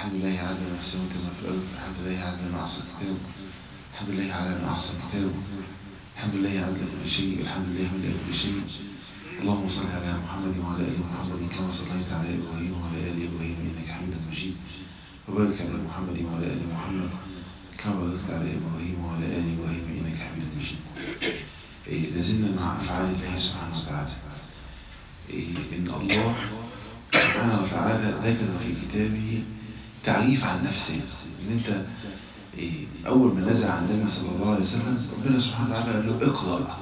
الحمد لله على ما في السماوات وما في الأرض الحمد لله على ما أعصى كتابه الحمد لله على ما أعصى كتابه الحمد لله على كل شيء الحمد لله من كل شيء اللهم صل على محمد وعلى آل محمد كما صليت على إبراهيم وعلى آل إبراهيم إنك حميد مجيد وبارك على محمد وعلى آل محمد كما باركت على إبراهيم وعلى آل إبراهيم إنك حميد مجيد إيه لازلنا مع أفعال الله سبحانه وتعالى إيه إن الله سبحانه وتعالى ذكر في كتابه تعريف عن نفسه إن أنت إيه أول ما نزل عن النبي صلى الله عليه وسلم ربنا سبحانه وتعالى قال له اقرأ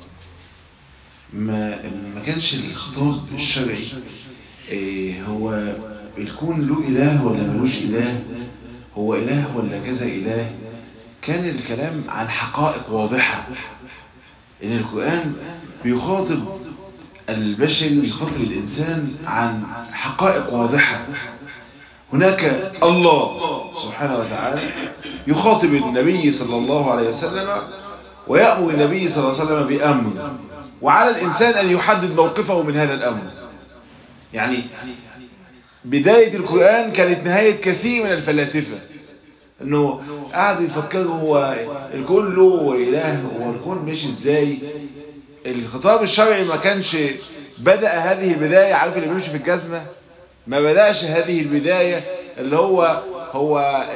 ما ما كانش الخطاب الشرعي إيه هو الكون له إله ولا ملوش إله هو إله ولا كذا إله كان الكلام عن حقائق واضحة إن القرآن بيخاطب البشر يخاطب الإنسان عن حقائق واضحة هناك الله سبحانه وتعالى يخاطب النبي صلى الله عليه وسلم ويأمر النبي صلى الله عليه وسلم بأمر وعلى الإنسان أن يحدد موقفه من هذا الأمر يعني بداية القرآن كانت نهاية كثير من الفلاسفة انه قعدوا يفكروا هو الكون له اله هو الكون ماشي ازاي الخطاب الشرعي ما كانش بدأ هذه البداية عارف اللي بيمشي في الجزمة ما بدأش هذه البداية اللي هو هو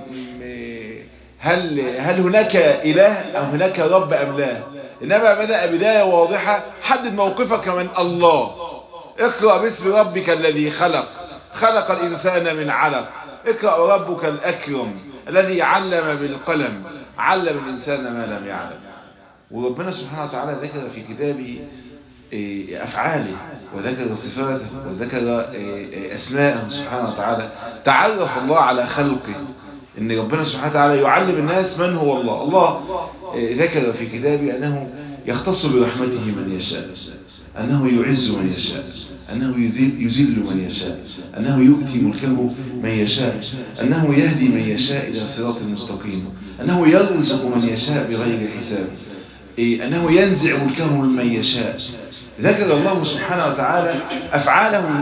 هل هل هناك إله أو هناك رب أم لا إنما بدأ بداية واضحة حدد موقفك من الله اقرأ باسم ربك الذي خلق خلق الإنسان من علق اقرأ ربك الأكرم الذي علم بالقلم علم الإنسان ما لم يعلم وربنا سبحانه وتعالى ذكر في كتابه أفعاله وذكر صفاته وذكر أسماءه سبحانه وتعالى تعرف الله على خلقه ان ربنا سبحانه وتعالى يعلم الناس من هو الله الله ذكر في كتابه أنه يختص برحمته من يشاء أنه يعز من يشاء أنه يذل من يشاء أنه يؤتي ملكه من يشاء أنه يهدي من يشاء إلى صراط مستقيم أنه يرزق من يشاء بغير حساب أنه ينزع ملكه ممن يشاء ذكر الله سبحانه وتعالى أفعاله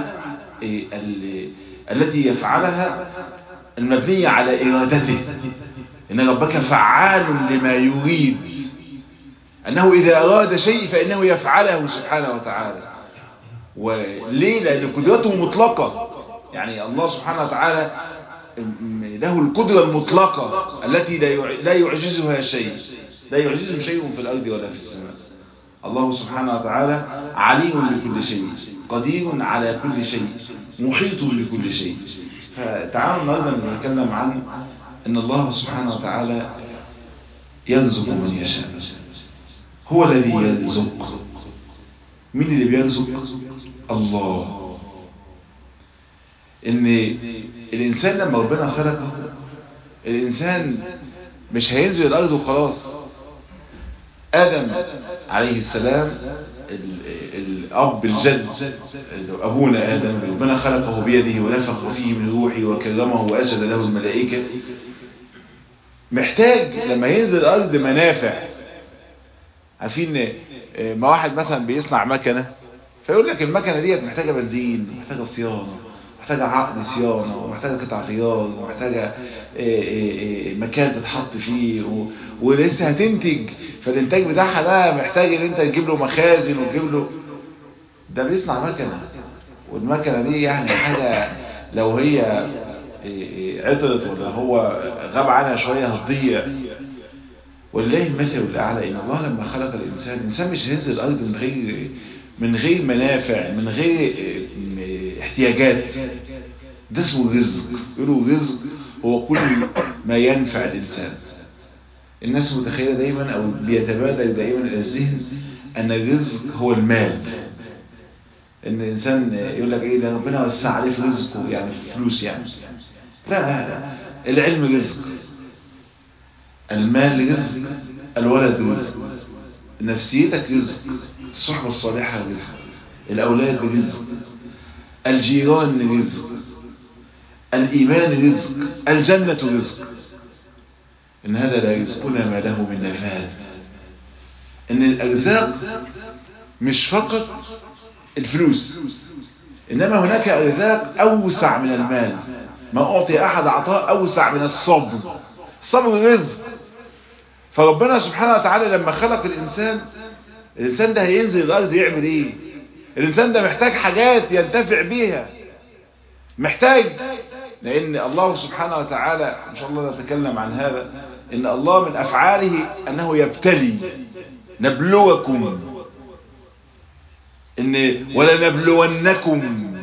التي يفعلها المبنية على إرادته إن ربك فعال لما يريد أنه إذا أراد شيء فإنه يفعله سبحانه وتعالى وليه لأن قدرته مطلقة يعني الله سبحانه وتعالى له القدرة المطلقة التي لا يعجزها شيء لا يعجزه شيء في الأرض ولا في السماء الله سبحانه وتعالى عليم بكل شيء قدير على كل شيء محيط بكل شيء فتعالوا النهارده نتكلم عن ان الله سبحانه وتعالى يرزق من يشاء هو الذي يرزق مين اللي بيرزق الله ان الانسان لما ربنا خلقه الانسان مش هينزل الارض وخلاص ادم عليه السلام الاب الجد ابونا ادم ربنا خلقه بيده ونفخ فيه من روحه وكرمه واسجد له الملائكه محتاج لما ينزل الارض منافع عارفين ما واحد مثلا بيصنع مكنه فيقول لك المكنه ديت محتاجه بنزين محتاجه صيانه محتاجه عقد صيانه ومحتاجه قطع غيار ومحتاجه مكان تتحط فيه و... ولسه هتنتج فالانتاج بتاعها ده محتاج ان انت تجيب له مخازن وتجيب له ده بيصنع مكنه والمكنه دي يعني حاجه لو هي عطلت ولا هو غاب عنها شويه هتضيع ولله المثل الاعلى ان الله لما خلق الانسان الانسان مش هينزل الارض من غير من غير منافع من غير احتياجات ده اسمه رزق يقولوا رزق هو كل ما ينفع الإنسان الناس متخيلة دايما أو بيتبادل دائما إلى الذهن أن الرزق هو المال ان الانسان يقول لك ايه ده ربنا وسع عليه في رزقه يعني في فلوس يعني لا لا لا العلم رزق المال رزق الولد رزق نفسيتك رزق الصحبة الصالحة رزق الأولاد رزق الجيران رزق الإيمان رزق الجنة رزق إن هذا لا رزقنا ما له من نفاذ إن الأرزاق مش فقط الفلوس إنما هناك أرزاق أوسع من المال ما أعطي أحد عطاء أوسع من الصبر الصبر رزق فربنا سبحانه وتعالى لما خلق الإنسان الإنسان ده هينزل الأرض يعمل إيه الإنسان ده محتاج حاجات ينتفع بيها محتاج لأن الله سبحانه وتعالى إن شاء الله نتكلم عن هذا إن الله من أفعاله أنه يبتلي نبلوكم إن ولا نبلونكم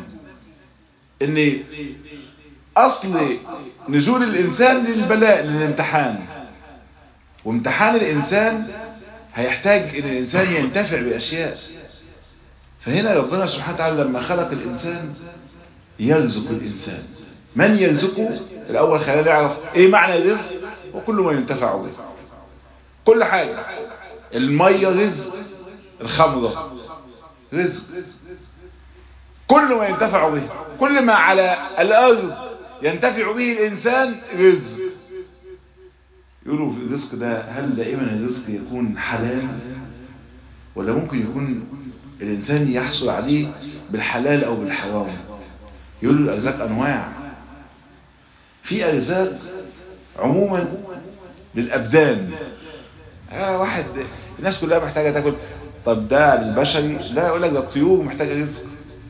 إن أصل نزول الإنسان للبلاء للامتحان وامتحان الإنسان هيحتاج إن الإنسان ينتفع بأشياء فهنا ربنا سبحانه وتعالى لما خلق الإنسان يرزق الإنسان من يرزقه الأول خلينا نعرف إيه معنى الرزق وكل ما ينتفع به كل حاجة المية رزق الخمرة رزق كل ما ينتفع به كل ما على الأرض ينتفع به الإنسان رزق يقولوا في الرزق ده هل دائما الرزق يكون حلال ولا ممكن يكون الإنسان يحصل عليه بالحلال أو بالحرام يقولوا الأرزاق أنواع في أرزاق عموما للأبدان آه واحد الناس كلها محتاجة تاكل طب ده للبشري لا يقول لك ده الطيور محتاجة رزق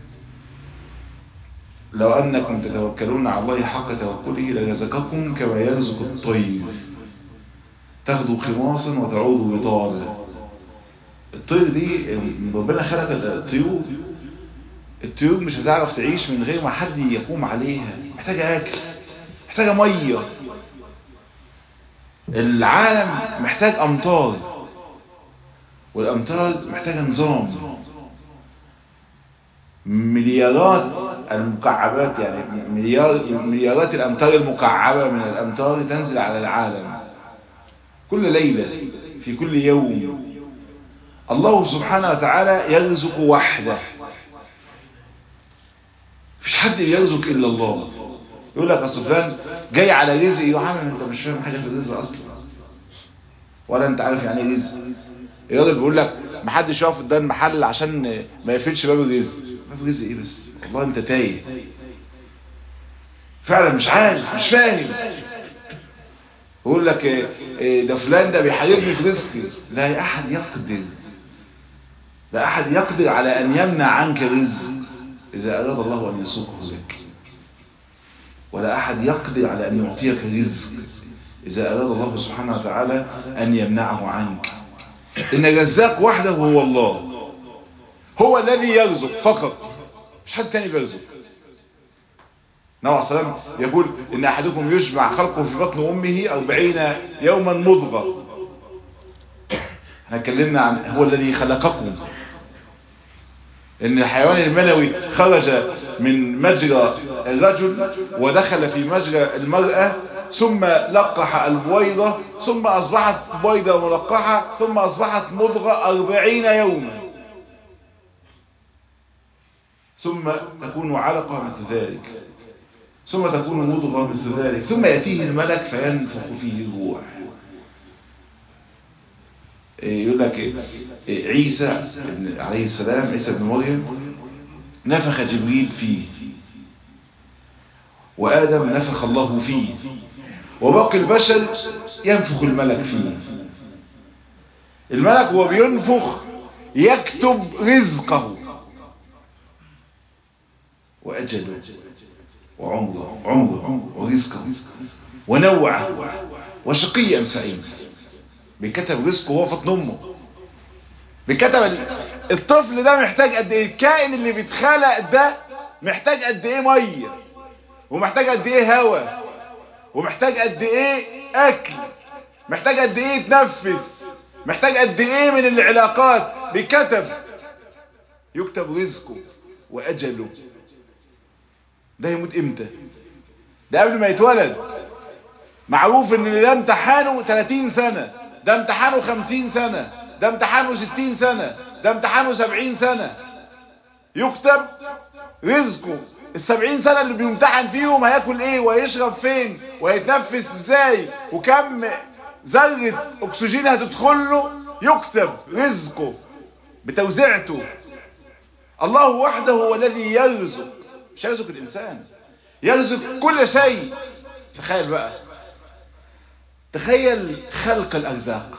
لو أنكم تتوكلون على الله حق توكله لرزقكم كما يرزق الطير تاخدوا خماصا وتعودوا بطالا الطير دي ربنا خلق الطيور الطيور مش هتعرف تعيش من غير ما حد يقوم عليها محتاجة أكل محتاجة مية العالم محتاج أمطار والأمطار محتاجة نظام مليارات المكعبات يعني مليار مليارات الأمطار المكعبة من الأمطار تنزل على العالم كل ليلة في كل يوم الله سبحانه وتعالى يرزق وحده مفيش حد يرزق إلا الله يقول لك اصل فلان جاي على رزق يا عم انت مش فاهم حاجه في الرزق اصلا ولا انت عارف يعني ايه رزق الراجل بيقول لك ما حدش يقف قدام المحل عشان ما يقفلش باب الرزق باب الرزق ايه بس والله انت تايه فعلا مش عارف مش فاهم يقول لك ده فلان ده بيحاربني في رزقي لا احد يقدر لا احد يقدر على ان يمنع عنك رزق اذا اراد الله ان يسوقه لك ولا أحد يقدر على أن يعطيك رزق إذا أراد الله سبحانه وتعالى أن يمنعه عنك إن الرزاق وحده هو الله هو الذي يرزق فقط مش حد تاني بيرزق نوع السلام يقول إن أحدكم يجمع خلقه في بطن أمه أربعين يوما مضغة احنا اتكلمنا عن هو الذي خلقكم ان الحيوان المنوي خرج من مجرى الرجل ودخل في مجرى المرأة ثم لقح البويضة ثم اصبحت بويضة ملقحة ثم اصبحت مضغة اربعين يوما ثم تكون علقة مثل ذلك ثم تكون مضغة مثل ذلك ثم يأتيه الملك فينفخ فيه الروح يقول لك عيسى عليه السلام عيسى بن مريم نفخ جبريل فيه وآدم نفخ الله فيه وباقي البشر ينفخ الملك فيه الملك هو بينفخ يكتب رزقه وأجله وعمره عمره ورزقه ونوعه وشقي أم سعيد بيكتب رزقه وهو في بطن امه بيكتب الطفل ده محتاج قد ايه الكائن اللي بيتخلق ده محتاج قد ايه ميه ومحتاج قد ايه هواء ومحتاج قد ايه اكل محتاج قد ايه يتنفس محتاج قد ايه من العلاقات بيكتب يكتب رزقه واجله ده يموت امتى ده قبل ما يتولد معروف ان ده امتحانه 30 سنة ده امتحانه 50 سنة ده امتحانه 60 سنة ده امتحانه 70 سنة يكتب رزقه السبعين سنة اللي بيمتحن فيهم هياكل ايه وهيشرب فين وهيتنفس ازاي وكم ذرة اكسجين هتدخل له يكتب رزقه بتوزيعته الله وحده هو الذي يرزق مش يرزق الانسان يرزق كل شيء تخيل بقى تخيل خلق الارزاق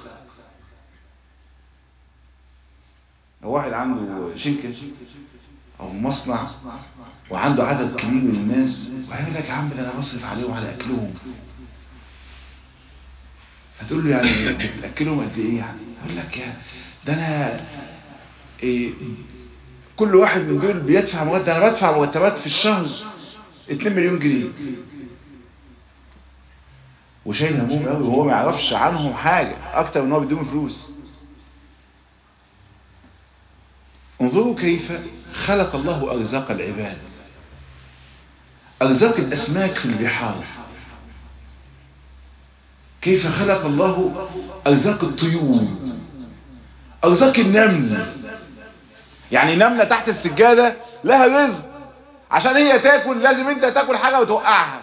لو واحد عنده شركة او مصنع وعنده عدد كبير من الناس وهيقول لك يا عم ده انا بصرف عليهم على اكلهم فتقول له يعني بتاكلهم قد ايه يعني يقول لك يا ده انا إيه كل واحد من دول بيدفع مرتب انا بدفع مرتبات في الشهر 2 مليون جنيه وشايل هموم قوي وهو ما يعرفش عنهم حاجه اكتر من هو بيديهم فلوس انظروا كيف خلق الله ارزاق العباد ارزاق الاسماك في البحار كيف خلق الله ارزاق الطيور ارزاق النمل يعني نملة تحت السجادة لها رزق عشان هي تاكل لازم انت تاكل حاجة وتوقعها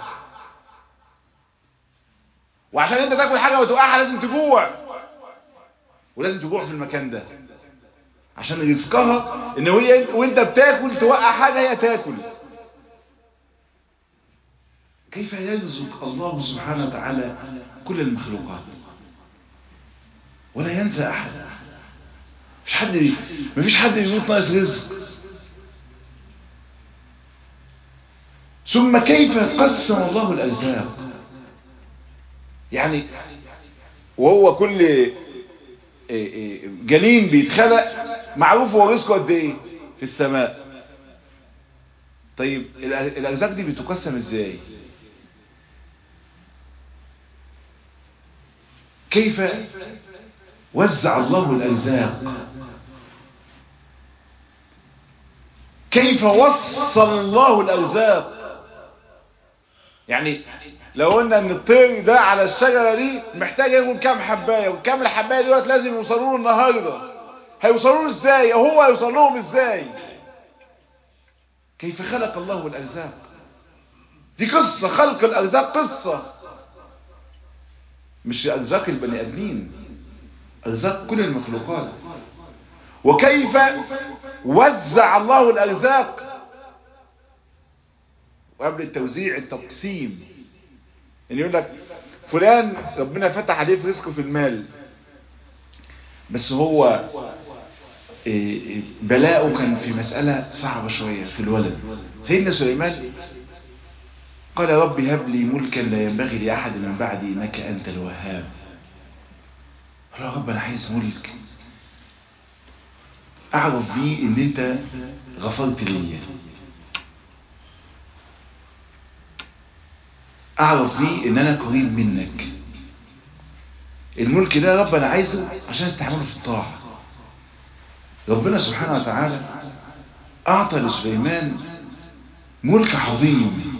وعشان انت تاكل حاجة وتوقعها لازم تجوع ولازم تجوع في المكان ده عشان رزقها ان هي وانت بتاكل توقع حاجة هي تاكل كيف يرزق الله سبحانه وتعالى كل المخلوقات ولا ينسى احد مفيش حد مفيش حد يموت ناقص رزق ثم كيف قسم الله الارزاق يعني وهو كل جنين بيتخلق معروف هو رزقه قد ايه في السماء طيب الارزاق دي بتقسم ازاي كيف وزع الله الارزاق كيف وصل الله الارزاق يعني لو قلنا ان الطير ده على الشجرة دي محتاج ياكل كام حباية وكام الحباية دلوقتي لازم يوصلوا له النهاردة هيوصلوا له ازاي او هو هيوصل لهم ازاي كيف خلق الله الارزاق دي قصة خلق الارزاق قصة مش ارزاق البني ادمين ارزاق كل المخلوقات وكيف وزع الله الارزاق وقبل التوزيع التقسيم يعني يقول لك فلان ربنا فتح عليه في رزقه في المال بس هو بلاؤه كان في مسألة صعبة شوية في الولد سيدنا سليمان قال رب هب لي ملكا لا ينبغي لأحد من بعدي إنك أنت الوهاب قال يا رب أنا عايز ملك أعرف بيه إن أنت غفرت لي أعرف بيه إن أنا قريب منك الملك ده يا رب أنا عايزه عشان استعمله في الطاعة ربنا سبحانه وتعالى أعطى لسليمان ملك عظيم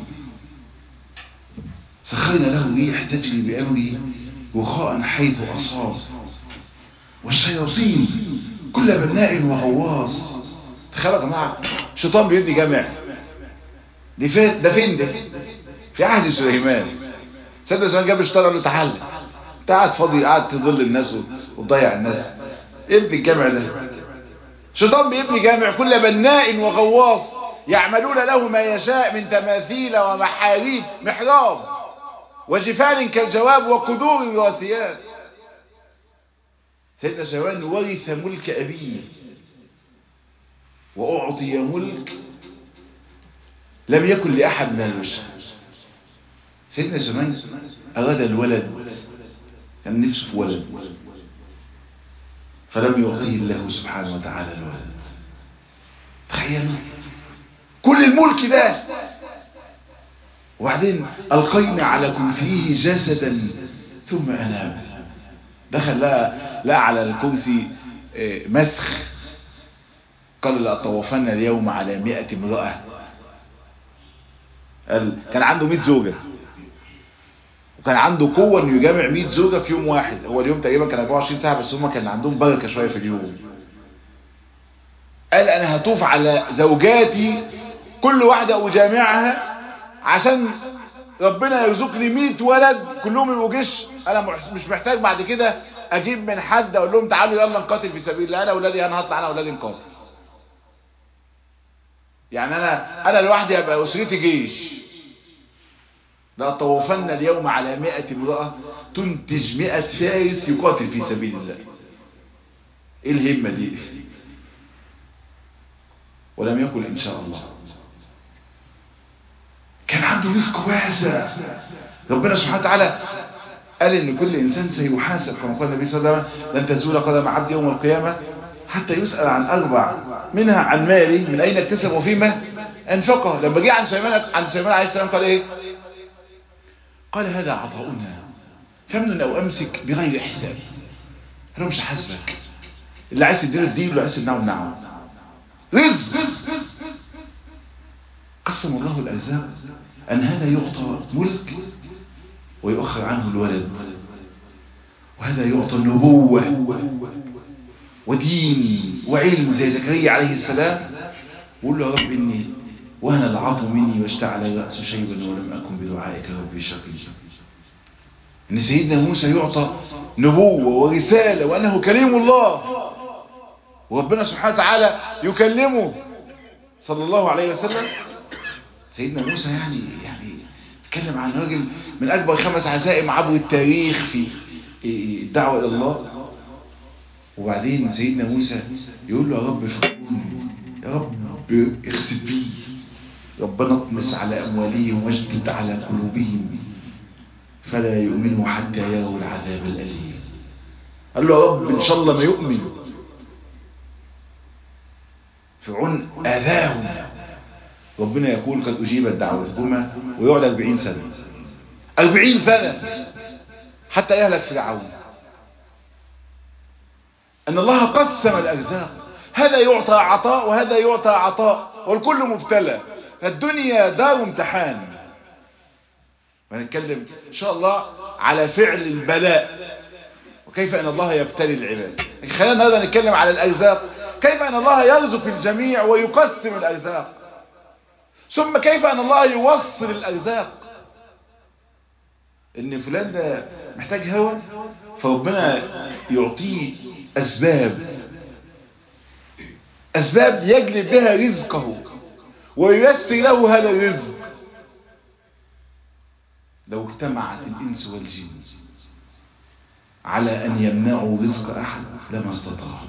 سخرنا له ريح تجري بأمره رخاء حيث أصاب والشياطين كل بناء وغواص تخيل يا جماعه شيطان بيبني جامع دي فين ده فين ده في عهد سليمان سيدنا سليمان جاب اشترى له تعالى انت قاعد فاضي قاعد تضل الناس وتضيع الناس ابني الجامع ده شيطان بيبني جامع كل بناء وغواص يعملون له ما يشاء من تماثيل ومحاريب محراب وجفان كالجواب وقدور راسيات سيدنا سليمان ورث ملك أبيه وأعطي ملك لم يكن لأحد من البشر سيدنا سليمان أراد الولد كان نفسه في ولد فلم يعطيه الله سبحانه وتعالى الولد تخيلوا كل الملك ده وبعدين ألقينا على كرسيه جسدا ثم أنام دخل لقى لقى على الكرسي مسخ قال لأطوفن اليوم على مئة امرأة قال كان عنده مئة زوجة وكان عنده قوة انه يجامع 100 زوجة في يوم واحد هو اليوم تقريبا كان 24 ساعة بس هم كان عندهم بركة شوية في اليوم قال انا هطوف على زوجاتي كل واحدة اجامعها عشان ربنا يرزقني 100 ولد كلهم يبقوا جيش انا مش محتاج بعد كده اجيب من حد اقول لهم تعالوا يلا نقاتل في سبيل الله انا اولادي انا هطلع انا اولادي نقاتل يعني انا انا لوحدي هبقى اسرتي جيش لأطوفن اليوم على مئة امرأة تنتج مئة فارس يقاتل في سبيل الله ايه الهمة دي ولم يقل ان شاء الله كان عنده رزق واسع ربنا سبحانه وتعالى قال ان كل انسان سيحاسب كما قال النبي صلى الله عليه وسلم لن تزول قدم عبد يوم القيامة حتى يسأل عن اربع منها عن ماله من اين اكتسب وفيما انفقه لما جه عن سليمان عن سليمان عليه السلام قال ايه قال هذا عطاؤنا فمن او امسك بغير حساب انا مش حاسبك اللي عايز تديله تديله اللي عايز تمنعه تمنعه رزق قسم الله الارزاق ان هذا يعطى ملك ويؤخر عنه الولد وهذا يعطى النبوة ودين وعلم زي زكريا عليه السلام وقول له يا رب إني وهن العظم مني واشتعل الرأس شيبا ولم أكن بدعائك ربي شقيا إن سيدنا موسى يعطى نبوة ورسالة وأنه كليم الله وربنا سبحانه وتعالى يكلمه صلى الله عليه وسلم سيدنا موسى يعني يعني تكلم عن راجل من أكبر خمس عزائم عبر التاريخ في الدعوة إلى الله وبعدين سيدنا موسى يقول له يا رب فقوني يا رب اخسف بي ربنا اطمس على أموالهم واجدد على قلوبهم فلا يؤمنوا حتى يروا العذاب الأليم قال له يا رب إن شاء الله ما يؤمن فرعون أذاهم ربنا يقول قد أجيبت دعوتكما ويقعد 40 سنة 40 سنة حتى يهلك فرعون أن الله قسم الأرزاق هذا يعطى عطاء وهذا يعطى عطاء والكل مبتلى الدنيا دار امتحان ونتكلم إن شاء الله على فعل البلاء وكيف أن الله يبتلي العباد خلينا النهارده نتكلم على الأرزاق كيف أن الله يرزق الجميع ويقسم الأرزاق ثم كيف أن الله يوصل الأرزاق إن فلان ده محتاج هوا فربنا يعطيه أسباب أسباب يجلب بها رزقه وييسر له هذا الرزق لو اجتمعت الإنس والجن على أن يمنعوا رزق أحد لما استطاعوا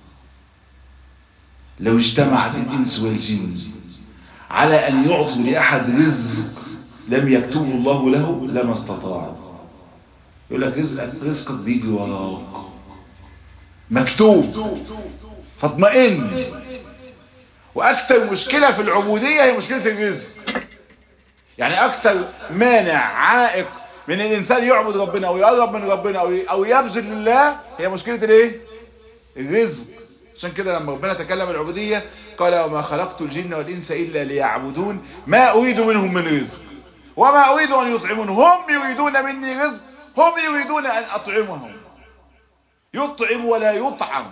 لو اجتمعت الإنس والجن على أن يعطوا لأحد رزق لم يكتبه الله له لما استطاعوا يقول لك رزقك رزقك بيجي وراك مكتوب فاطمئن واكتر مشكلة في العبودية هي مشكلة الرزق يعني اكتر مانع عائق من الانسان يعبد ربنا او يقرب من ربنا او او يبذل لله هي مشكلة الايه الرزق عشان كده لما ربنا تكلم العبودية قال وما خلقت الجن والانس الا ليعبدون ما اريد منهم من رزق وما اريد ان يطعمون هم يريدون مني رزق هم يريدون ان اطعمهم يطعم ولا يطعم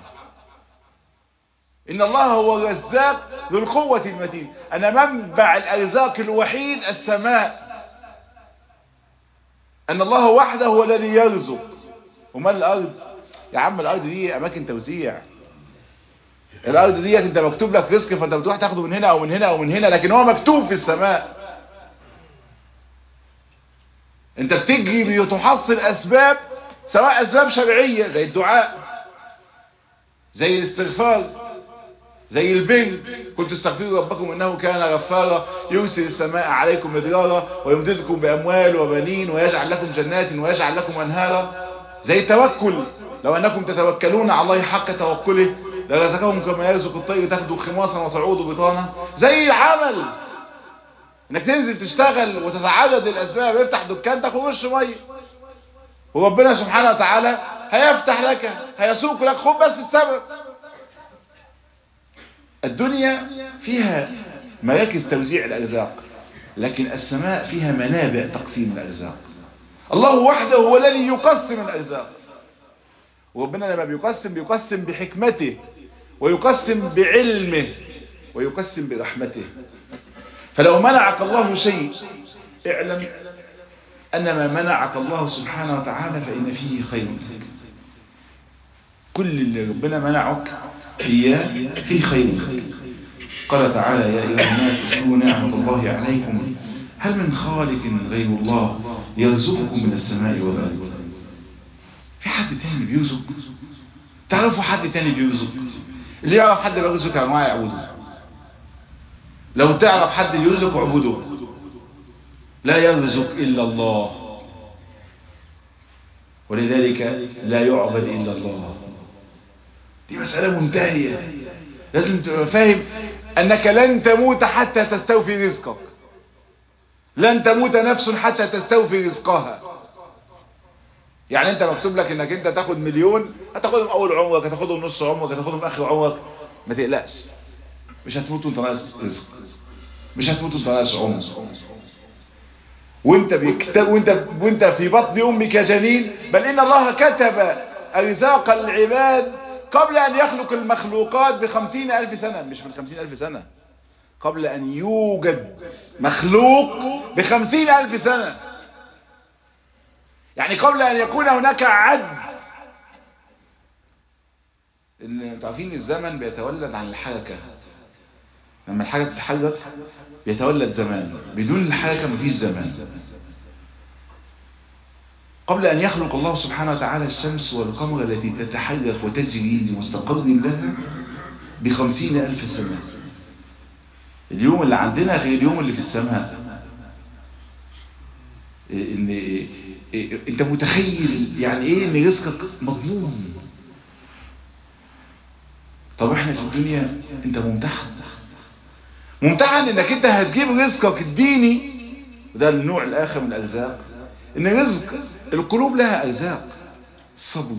إن الله هو الرزاق ذو القوة المتين أنا منبع الأرزاق الوحيد السماء أن الله وحده هو الذي يرزق وما الأرض يا عم الأرض دي أماكن توزيع الأرض دي أنت مكتوب لك رزق فأنت بتروح تاخده من هنا أو من هنا أو من هنا لكن هو مكتوب في السماء أنت بتجري بتحصل أسباب سواء أسباب شرعية زي الدعاء زي الاستغفار زي البر قلت استغفروا ربكم انه كان غفارا يرسل السماء عليكم مدرارا ويمددكم باموال وبنين ويجعل لكم جنات ويجعل لكم انهارا زي التوكل لو انكم تتوكلون على الله حق توكله لرزقكم كما يرزق الطير تاخذوا خماصا وتعود بطانا زي العمل انك تنزل تشتغل وتتعدد الاسباب افتح دكان تاخد وش ميه وربنا سبحانه وتعالى هيفتح لك هيسوق لك خد بس السبب الدنيا فيها مراكز توزيع الأرزاق لكن السماء فيها منابع تقسيم الأرزاق الله وحده هو الذي يقسم الأرزاق وربنا لما بيقسم بيقسم بحكمته ويقسم بعلمه ويقسم برحمته فلو منعك الله شيء اعلم أن ما منعك الله سبحانه وتعالى فإن فيه خير لك كل اللي ربنا منعك هي في خير قال تعالى يا أيها الناس اسكروا نعمة الله عليكم هل من خالق غير الله يرزقكم من السماء والأرض في حد تاني بيرزق تعرفوا حد تاني بيرزق اللي يعرف حد بيرزق يا جماعه يعبده لو تعرف حد يرزق اعبده لا يرزق الا الله ولذلك لا يعبد الا الله دي مسألة منتهية لازم تبقى فاهم انك لن تموت حتى تستوفي رزقك لن تموت نفس حتى تستوفي رزقها يعني انت مكتوب لك انك انت تاخد مليون هتاخدهم اول عمرك هتاخدهم نص عمرك هتاخدهم اخر عمرك ما تقلقش مش هتموت وانت ناقص رزق مش هتموت وانت ناقص عمر وانت بيكتب وانت وانت في بطن امك جنين بل ان الله كتب ارزاق العباد قبل ان يخلق المخلوقات بخمسين الف سنة مش من خمسين الف سنة قبل ان يوجد مخلوق بخمسين الف سنة يعني قبل ان يكون هناك عد ان انتوا عارفين الزمن بيتولد عن الحركة لما الحاجة بتتحرك بيتولد زمان بدون الحركة مفيش زمان قبل أن يخلق الله سبحانه وتعالى الشمس والقمر التي تتحرك وتجري لمستقر لها بخمسين ألف سنة اليوم اللي عندنا غير اليوم اللي في السماء إن إيه انت متخيل يعني ايه ان رزقك مضمون طب احنا في الدنيا انت ممتحن ممتحن انك انت هتجيب رزقك الديني وده النوع الاخر من الارزاق ان رزق القلوب لها ارزاق الصبر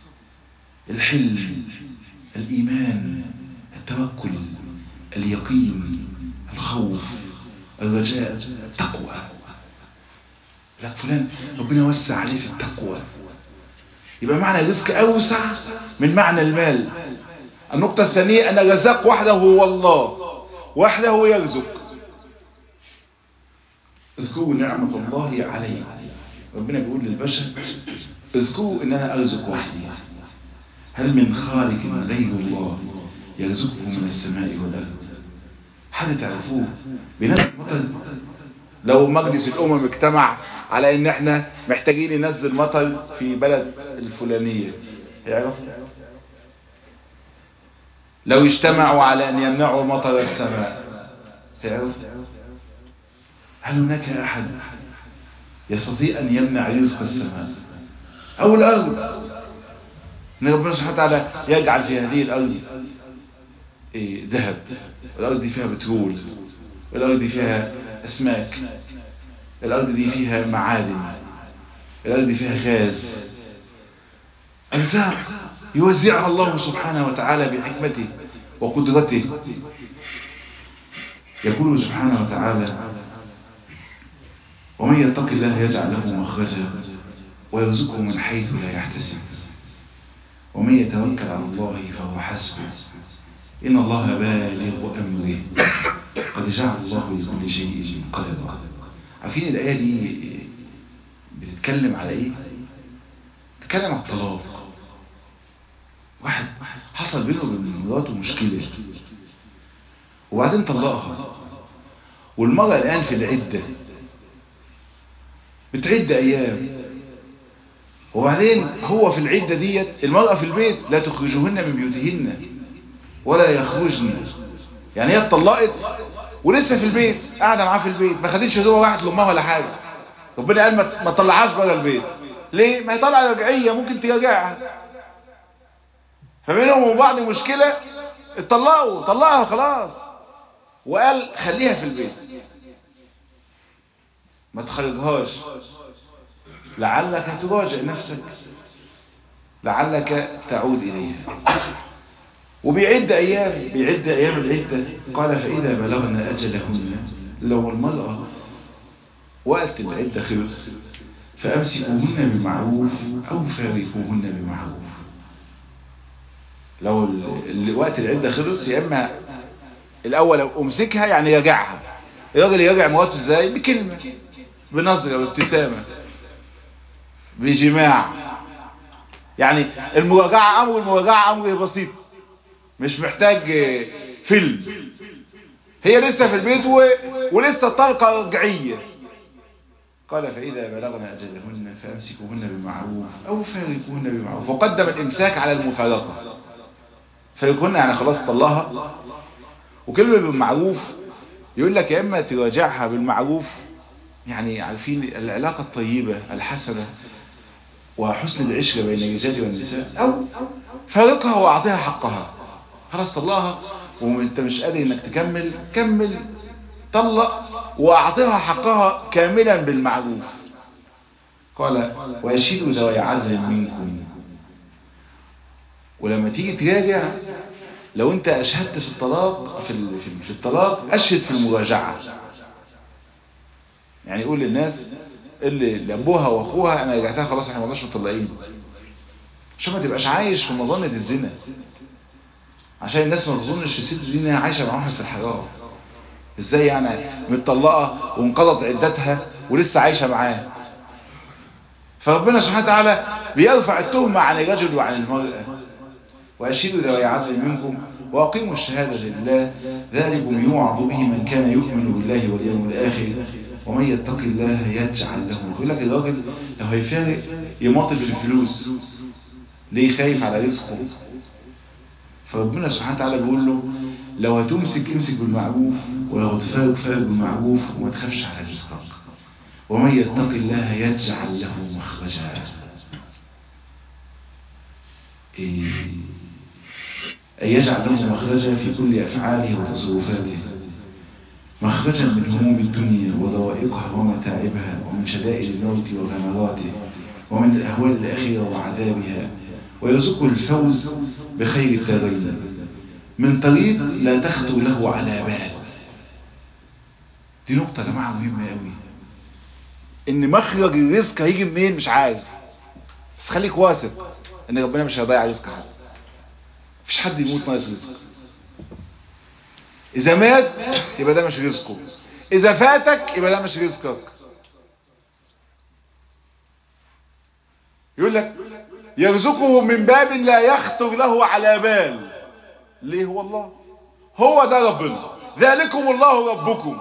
الحلم الايمان التوكل اليقين الخوف الرجاء التقوى لا فلان ربنا وسع عليه في التقوى يبقى معنى الرزق اوسع من معنى المال النقطة الثانية ان الرزاق وحده هو الله وحده يرزق اذكروا نعمة الله عليه ربنا بيقول للبشر اذكروا ان انا ارزق وحدي هل من خالق غير الله يرزقه من السماء والارض حد تعرفوه بنفس مطر لو مجلس الامم اجتمع على ان احنا محتاجين ننزل مطر في بلد الفلانية يعرف لو اجتمعوا على ان يمنعوا مطر السماء يعرف هل هناك احد يستطيع ان يمنع رزق السماء او الارض ان ربنا سبحانه وتعالى يجعل في هذه الارض إيه ذهب الارض دي فيها بترول الارض دي فيها اسماك الارض دي فيها معادن الارض دي فيها غاز ارزاق يوزعها الله سبحانه وتعالى بحكمته وقدرته يقول سبحانه وتعالى ومن يتق الله يجعل له مخرجا ويرزقه من حيث لا يحتسب ومن يتوكل على الله فهو حسبه إن الله بالغ أمره قد جعل الله لكل شيء قدرا عارفين الآية دي بتتكلم على إيه؟ بتتكلم على الطلاق واحد حصل بينه وبين مراته مشكلة وبعدين طلقها والمرأة الآن في العدة بتعد أيام وبعدين هو في العدة ديت المرأة في البيت لا تخرجوهن من بيوتهن ولا يخرجن يعني هي اتطلقت ولسه في البيت قاعدة معاه في البيت ما خدتش هدوء راحت لأمها ولا حاجة ربنا قال ما تطلعهاش بره البيت ليه؟ ما هي طالعة رجعية ممكن ترجعها فبينهم وبين بعض مشكلة اتطلقوا طلقها خلاص وقال خليها في البيت ما تخرجهاش لعلك تراجع نفسك لعلك تعود إليها وبيعد أيام بيعد أيام العدة قال فإذا بلغنا أجلهن لو المرأة وقت العدة خلص فأمسكوهن بمعروف أو فارقوهن بمعروف لو وقت العدة خلص يا إما الأول أمسكها يعني يرجعها الراجل يرجع مراته ازاي بكلمة بنظرة بابتسامة بجماع يعني المراجعة أمر المراجعة أمر بسيط مش محتاج فيلم هي لسه في البيت و... ولسه طلقة رجعية قال فإذا بلغن أجلهن فأمسكوهن بمعروف أو فارقوهن بمعروف وقدم الإمساك على المفارقة فارقوهن يعني خلاص طلها وكلمة بالمعروف يقول لك يا إما تراجعها بالمعروف يعني عارفين العلاقة الطيبة الحسنة وحسن العشرة بين الرجال والنساء أو فارقها وأعطيها حقها خلاص طلقها وانت مش قادر انك تكمل كمل طلق واعطيها حقها كاملا بالمعروف قال ويشهدوا ذوي عدل منكم ولما تيجي تراجع لو انت اشهدت في الطلاق في في الطلاق اشهد في المراجعه يعني يقول للناس اللي لابوها واخوها انا رجعتها خلاص احنا ما مطلقين عشان ما تبقاش عايش في مظنه الزنا عشان الناس ما تظنش في الست دي انها عايشه مع واحد في الحرام ازاي يعني متطلقه وانقضت عدتها ولسه عايشه معاه فربنا سبحانه وتعالى بيرفع التهمه عن الرجل وعن المراه واشهدوا ذوي عدل منكم واقيموا الشهاده لله ذلكم يوعظ به من كان يؤمن بالله واليوم الاخر ومن يتق الله يجعل له يقول لك الراجل لو هيفارق يماطل في الفلوس ليه خايف على رزقه فربنا سبحانه وتعالى بيقول له لو هتمسك امسك بالمعروف ولو هتفارق فارق بالمعروف وما تخافش على رزقك ومن يتق الله يجعل له مخرجا إيه أن يجعل له مخرجا في كل أفعاله وتصرفاته مخرجا من هموم الدنيا وضوائقها ومتاعبها ومن شدائد الموت وغمراته ومن الأهوال الأخيرة وعذابها ويرزقه الفوز بخير الدارين من طريق لا تخطو له على بال دي نقطة يا جماعة مهمة قوي ان مخرج الرزق هيجي منين مش عارف بس خليك واثق ان ربنا مش هيضيع رزق حد مفيش حد يموت ناقص رزق اذا مات يبقى ده مش رزقه اذا فاتك يبقى ده مش رزقك يقول لك يرزقه من باب لا يخطر له على بال ليه هو الله هو ده ربنا ذلكم الله ربكم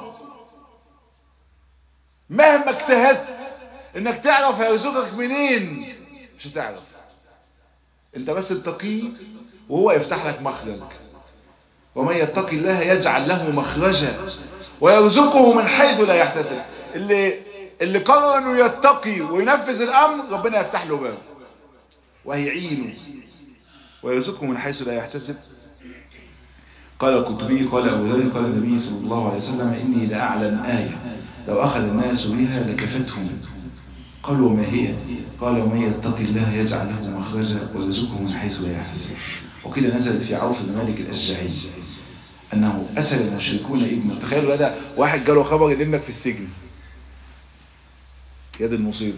مهما اجتهدت انك تعرف هيرزقك منين مش هتعرف انت بس تتقيه وهو يفتح لك مخرج ومن يتق الله يجعل له مخرجا ويرزقه من حيث لا يحتسب اللي اللي قرر انه يتقي وينفذ الامر ربنا يفتح له باب وهيعينه ويرزقه من حيث لا يحتسب قال القطبي قال أبو ذر قال النبي صلى الله عليه وسلم إني لأعلم آية لو أخذ الناس بها لكفتهم قالوا ما هي قال ومن يتق الله يجعل له مخرجا ويرزقه من حيث لا يحتسب وقيل نزلت في عوف بن مالك الأشجعي أنه أسر المشركون ابنه تخيلوا هذا واحد جاله خبر ان ابنك في السجن يد المصيبة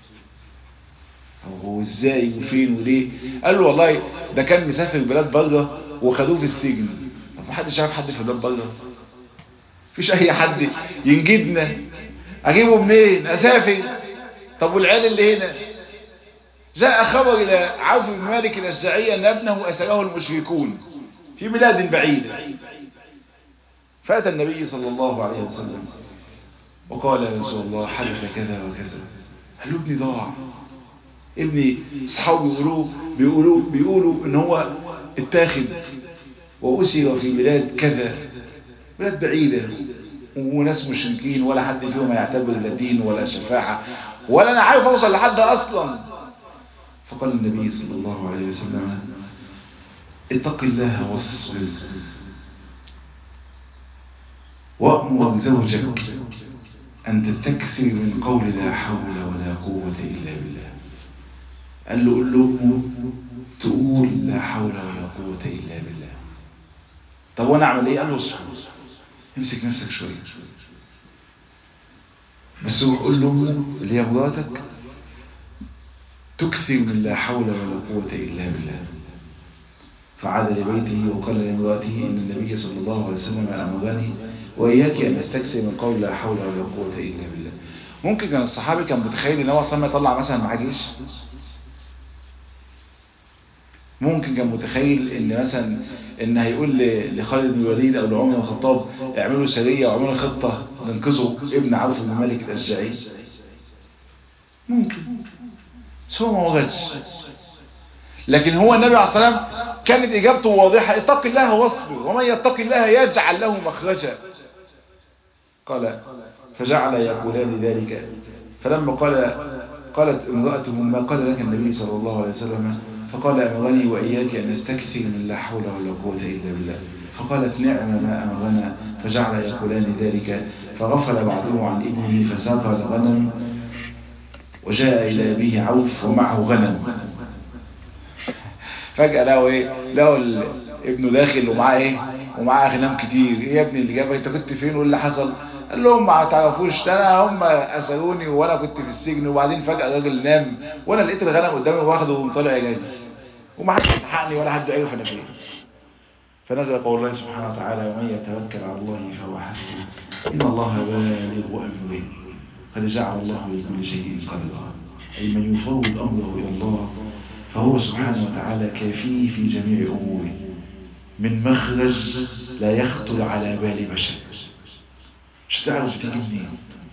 هو ازاي وفين وليه قال له والله ده كان مسافر بلاد بره وخدوه في السجن طب محدش عارف حد في بلاد بره مفيش اي حد ينجدنا اجيبه منين اسافر طب والعيال اللي هنا جاء خبر الى عوف بن مالك الاشجعي ان ابنه اسره المشركون في بلاد بعيدة فاتى النبي صلى الله عليه وسلم وقال يا رسول الله حدث كذا وكذا قال له ابني ضاع ابني اصحابه بيقولوا بيقولوا بيقولوا ان هو اتاخد واسر في بلاد كذا بلاد بعيدة وناس مشركين ولا حد فيهم يعتبر لا دين ولا شفاعة ولا انا عارف اوصل لحد اصلا فقال النبي صلى الله عليه وسلم اتق الله واصبر وأمر زوجك أن تستكثر من قول لا حول ولا قوة إلا بالله قال له قل له تقول لا حول ولا قوة إلا بالله طب وانا اعمل ايه قال له اصبر امسك نفسك شوية بس روح قول له اللي هي مراتك تكثر من لا حول ولا قوة إلا بالله فعاد لبيته وقال لامرأته إن النبي صلى الله عليه وسلم أمرني وإياك أن أستكثر من قول لا حول ولا قوة إلا بالله ممكن كان الصحابي كان متخيل ان هو اصلا يطلع مثلا معاه جيش ممكن كان متخيل ان مثلا ان هيقول لخالد بن الوليد او لعمر بن الخطاب اعملوا سريه واعملوا خطه ننقذوا ابن عوف بن مالك الاشجعي ممكن بس هو ما وجدش لكن هو النبي عليه الصلاة والسلام كانت إجابته واضحة اتق الله واصبر ومن يتق الله يجعل له مخرجا قال فجعل يقولان ذلك فلما قال قالت امرأته ما قال لك النبي صلى الله عليه وسلم فقال أمرني وإياك أن نستكثر من لا حول ولا قوة إلا بالله فقالت نعم ما أمرنا فجعل يقولان ذلك فغفل بعضهم عن ابنه فساق الغنم وجاء إلى أبيه عوف ومعه غنم فجأة لقوا ايه لقوا ابنه داخل ومعاه ايه ومعاه غنم كتير ايه يا ابني اللي جابك انت كنت فين وايه اللي حصل قال لهم ما تعرفوش انا هم اسروني وانا كنت في السجن وبعدين فجأة الراجل نام وانا لقيت الغنم قدامي واخده وطالع جاي وما حدش لحقني ولا حد عرف انا فين فنزل قول الله سبحانه وتعالى ومن يتوكل على الله فهو حسبه ان الله بالغ امره قد جعل الله لكل شيء قدرا اي من يفوض امره الى الله فهو سبحانه وتعالى كافيه في جميع اموره من مخرج لا يخطر على بال بشر مش تعرف تيجي منين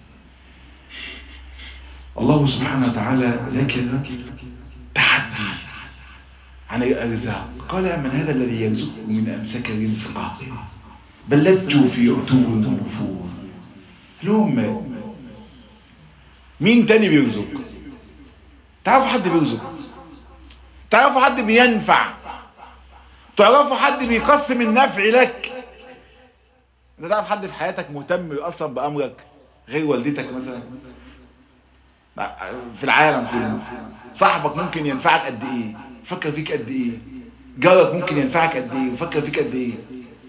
الله سبحانه وتعالى ذكر تحدي عن الأرزاق قال من هذا الذي يرزقه من أمسك رزقه بل لجوا في عتو ونفور لهم مين تاني بيرزق تعرفوا حد بيرزق تعرفوا حد بينفع تعرفوا حد بيقسم النفع لك انت تعرف حد في حياتك مهتم اصلا بامرك غير والدتك مثلا في العالم كله صاحبك ممكن ينفعك قد ايه فكر فيك قد ايه جارك ممكن ينفعك قد ايه وفكر فيك قد ايه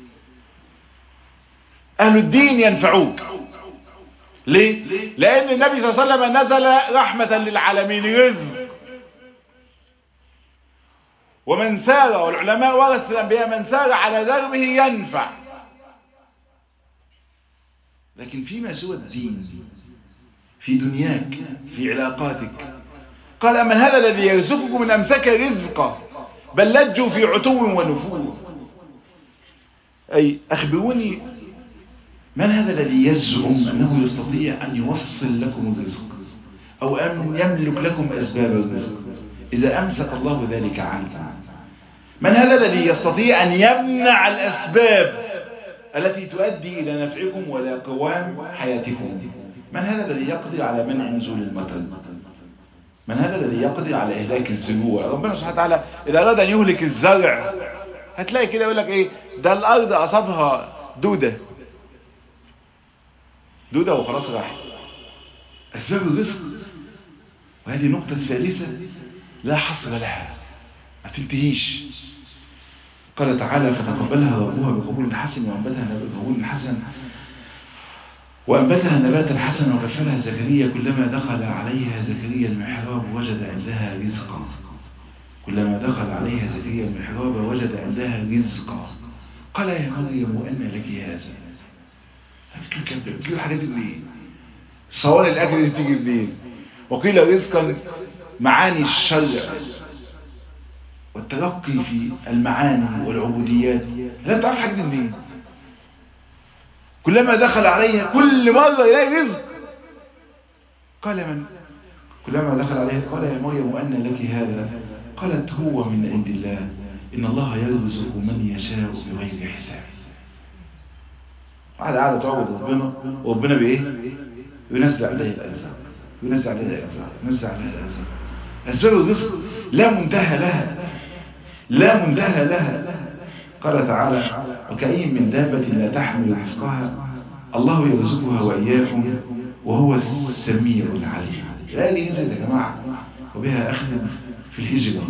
اهل الدين ينفعوك ليه لان النبي صلى الله عليه وسلم نزل رحمة للعالمين رزق ومن سار والعلماء ورث الانبياء من سار على دربه ينفع لكن فيما سوى الدين في دنياك في علاقاتك قال من هذا الذي يرزقكم من أمسك رزقه بل لجوا في عتو ونفور أي أخبروني من هذا الذي يزعم أنه يستطيع أن يوصل لكم الرزق أو أن يملك لكم أسباب الرزق إذا أمسك الله ذلك عنكم من هذا الذي يستطيع أن يمنع الأسباب التي تؤدي إلى نفعكم ولا قوام حياتكم من هذا الذي يقضي على منع نزول المطر من هذا الذي يقضي على إهلاك الزروع ربنا سبحانه وتعالى إذا أراد أن يهلك الزرع هتلاقي كده يقول لك إيه ده الأرض أصابها دودة دودة وخلاص راحت أسباب الرزق وهذه نقطة ثالثة لا حصر لها ما تنتهيش قال تعالى فتقبلها ربها بقبول حسن وأنبتها بقبول حسن وأنبتها نباتا حسنا وكفلها زكريا كلما دخل عليها زكريا المحراب وجد عندها رزقا كلما دخل عليها زكريا المحراب وجد عندها رزقا قال يا مريم أن لك هذا بتجيب الحاجات دي منين صوان الأكل دي تيجي منين وقيل رزقا معاني الشرع والترقي في المعاني والعبوديات لا تعرف حاجة دي منين كلما دخل عليها كل مرة يلاقي رزق قال من كلما دخل عليها قال يا مريم أن لك هذا قالت هو من عند الله إن الله يرزق من يشاء بغير حساب قاعدة قاعدة تعبد ربنا وربنا بإيه ينزل عليه الأرزاق ينزل عليه الأرزاق ينزل عليه الأرزاق أسباب الرزق لا منتهى لها لا منتهى لها قال تعالى وكأين من دابة لا تحمل رزقها الله يرزقها وإياكم وهو السميع العليم الآية دي نزلت يا جماعة وبها أختم في الهجرة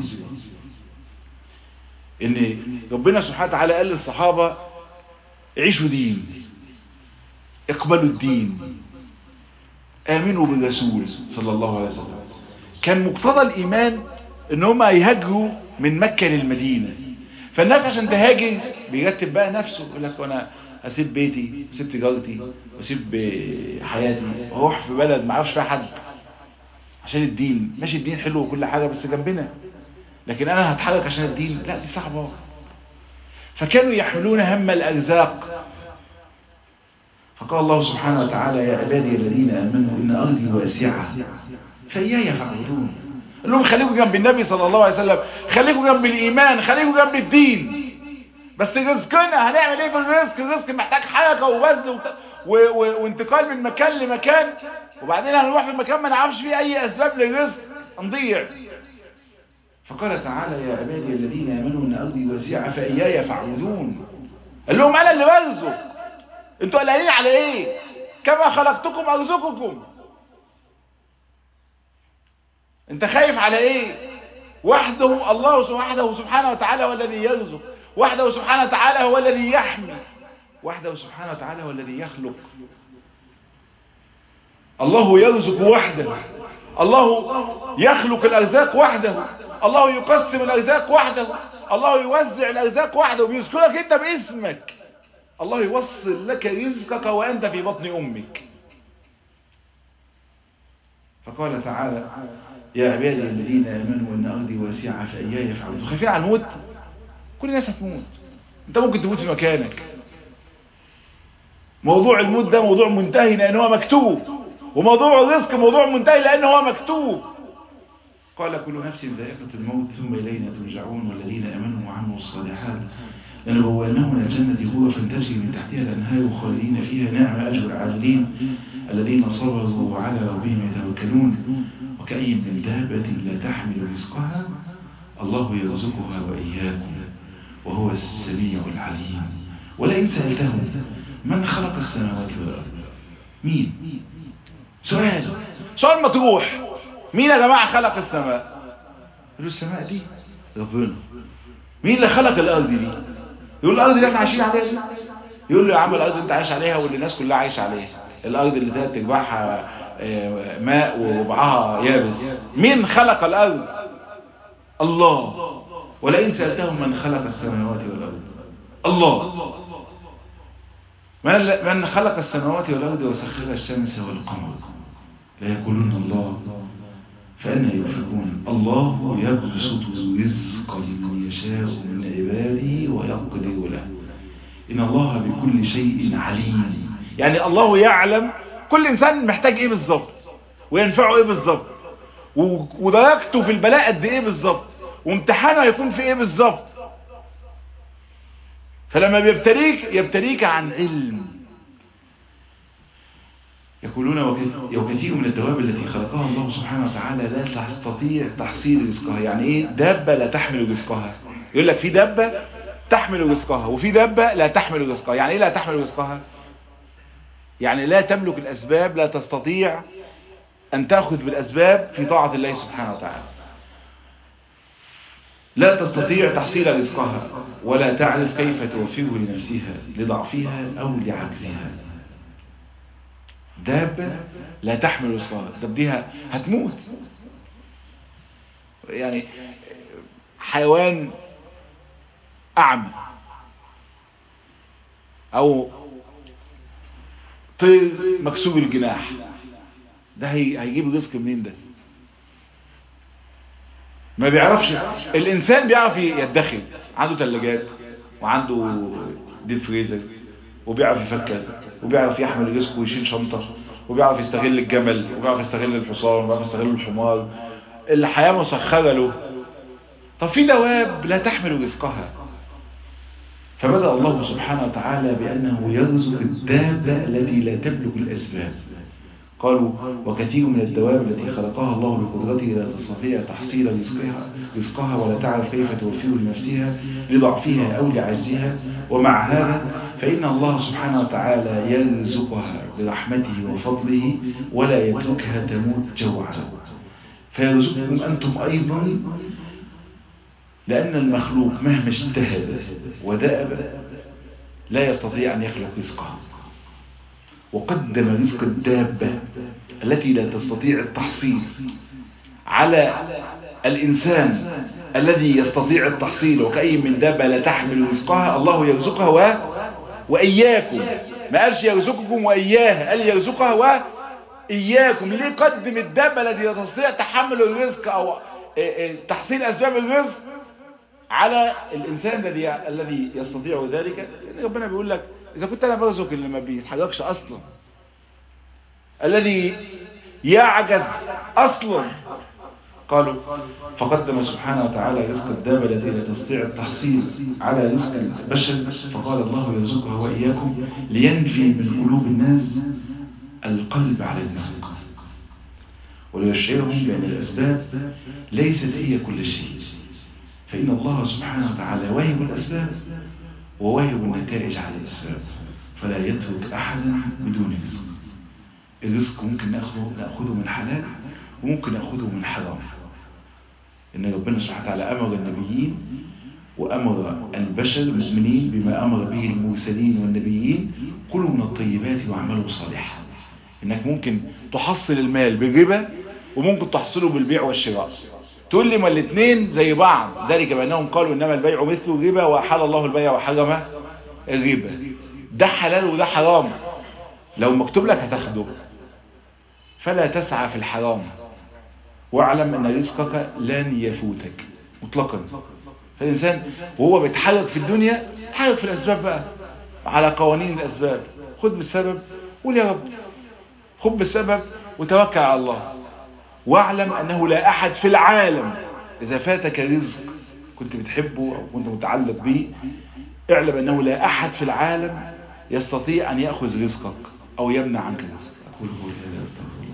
إن ربنا سبحانه وتعالى قال للصحابة عيشوا دين اقبلوا الدين آمنوا بالرسول صلى الله عليه وسلم كان مقتضى الإيمان إن هم يهاجروا من مكة للمدينة فالناس عشان تهاجر بيرتب بقى نفسه يقول لك وانا اسيب بيتي اسيب تجارتي واسيب حياتي واروح في بلد ما اعرفش فيها حد عشان الدين ماشي الدين حلو وكل حاجه بس جنبنا لكن انا هتحرك عشان الدين لا دي صعبه فكانوا يحملون هم الارزاق فقال الله سبحانه وتعالى يا عبادي الذين آمنوا إن أرضي واسعة فإياي فاعبدون قال لهم خليكم جنب النبي صلى الله عليه وسلم خليكم جنب الإيمان خليكم جنب الدين بس رزقنا هنعمل ايه في الرزق الرزق محتاج حركة ووزن وت... و... و... وانتقال من مكان لمكان وبعدين هنروح في المكان ما نعرفش فيه اي اسباب للرزق نضيع فقال تعالى يا عبادي الذين آمنوا إن أرضي واسعة فإياي فاعبدون قال لهم انا اللي برزق انتوا قلقانين على ايه كما خلقتكم ارزقكم انت خايف على ايه وحده الله وحده سبحانه وتعالى هو الذي يرزق وحده سبحانه وتعالى هو الذي يحمي وحده سبحانه وتعالى هو الذي يخلق الله يرزق وحده الله يخلق الارزاق وحده الله يقسم الارزاق وحده الله يوزع الارزاق وحده وبيذكرك انت باسمك الله يوصل لك رزقك وانت في بطن امك فقال تعالى يا عبادي الذين آمنوا إن أرضي واسعة فإياي فاعبدون خايفين على الموت كل الناس هتموت انت ممكن تموت في مكانك موضوع الموت ده موضوع منتهي لان هو مكتوب وموضوع الرزق موضوع منتهي لان هو مكتوب قال كل نفس ذائقة الموت ثم إلينا ترجعون والذين آمنوا وعملوا الصالحات لنبوأنهم من الجنة غرفا تجري من تحتها الأنهار خالدين فيها نعم أجر العاملين الذين صبروا وعلى ربهم يتوكلون وكأي من دابة لا تحمل رزقها الله يرزقها وإياكم وهو السميع العليم ولئن سألتهم من خلق السماوات والأرض مين سؤال سؤال مطروح مين يا جماعة خلق السماء يقولوا السماء دي ربنا مين اللي خلق الارض دي يقول الارض اللي احنا عايشين عليها دي يقول له يا عم الارض اللي انت عايش عليها واللي الناس كلها عايشه عليها الارض اللي تلات ارباعها آه، ماء وربعها يابس مين خلق الارض الله ولئن سألتهم من خلق السماوات والأرض الله من من خلق السماوات والأرض وسخر الشمس والقمر لا يقولون الله فأنا يؤفكون الله يبسط الرزق لمن يشاء من عباده ويقدر له إن الله بكل شيء عليم يعني الله يعلم كل انسان محتاج ايه بالظبط وينفعه ايه بالظبط و- ودرجته في البلاء قد ايه بالظبط وامتحانه هيكون في ايه بالظبط فلما بيبتليك يبتليك عن علم يقولون وك- وكثير من الدواب التي خلقها الله سبحانه وتعالى لا تستطيع تحصيل رزقها يعني ايه دابة لا تحمل رزقها يقول لك في دابة تحمل رزقها وفي دابة لا تحمل رزقها يعني ايه لا تحمل رزقها يعني لا تملك الاسباب لا تستطيع ان تأخذ بالاسباب في طاعة الله سبحانه وتعالى لا تستطيع تحصيل رزقها ولا تعرف كيف توفره لنفسها لضعفها أو لعجزها دابة لا تحمل رزقها طب دي ه- هتموت يعني حيوان أعمى أو طير مكسور الجناح ده هي- هيجيب رزق منين ده ما بيعرفش الإنسان بيعرف يدخل عنده ثلاجات وعنده ديب فريزر وبيعرف يفكر وبيعرف يحمل رزقه ويشيل شنطة وبيعرف يستغل الجمل وبيعرف يستغل الحصان وبيعرف يستغل الحمار الحياة مسخرة له طب في دواب لا تحمل رزقها فبدأ الله سبحانه وتعالى بأنه يرزق الدابة التي لا تملك الأسباب قالوا وكثير من الدواب التي خلقها الله بقدرته لا تستطيع تحصيل رزقها, رزقها ولا تعرف كيف توفره لنفسها لضعفها أو لعجزها ومع هذا فإن الله سبحانه وتعالى يرزقها برحمته وفضله ولا يتركها تموت جوعا فيرزقكم أنتم أيضا لأن المخلوق مهما اجتهد ودأب لا يستطيع أن يخلق رزقه وقدم رزق الدابة التي لا تستطيع التحصيل على الإنسان الذي يستطيع التحصيل وكأي من دابة لا تحمل رزقها الله يرزقها و... وإياكم ما قالش يرزقكم وإياها قال يرزقها وإياكم ليه قدم الدابة التي لا تستطيع تحمل الرزق أو تحصيل أسباب الرزق على الإنسان الذي الذي يستطيع ذلك لأن ربنا بيقول لك اذا كنت انا برزق اللي ما بيتحركش اصلا الذي يعجز اصلا قالوا فقدم سبحانه وتعالى رزق الدابة التي لا تستطيع التحصيل على رزق البشر فقال الله يرزقها وإياكم لينفي من قلوب الناس القلب على الرزق وليشعرهم بأن الأسباب ليست هي كل شيء فإن الله سبحانه وتعالى واهب الأسباب وواهب النتائج على الأسباب فلا يترك أحدا بدون رزق الرزق ممكن نأخذه, نأخذه من حلال وممكن نأخذه من حرام إن ربنا سبحانه وتعالى أمر النبيين وأمر البشر المؤمنين بما أمر به المرسلين والنبيين كلوا من الطيبات واعملوا صالحا إنك ممكن تحصل المال بالربا وممكن تحصله بالبيع والشراء تقول لي ما الاثنين زي بعض ذلك بأنهم قالوا إنما البيع مثل الربا وحل الله البيع وحرم الربا ده حلال وده حرام لو مكتوب لك هتاخده فلا تسعى في الحرام واعلم ان رزقك لن يفوتك مطلقا فالإنسان وهو بيتحرك في الدنيا يتحرك في الأسباب بقى على قوانين الأسباب خد بالسبب قول يا رب خد بالسبب وتوكل على الله واعلم أنه لا أحد في العالم إذا فاتك رزق كنت بتحبه أو كنت متعلق به اعلم أنه لا أحد في العالم يستطيع أن يأخذ رزقك أو يمنع عنك رزقك أقول قولي هذا أستغفر الله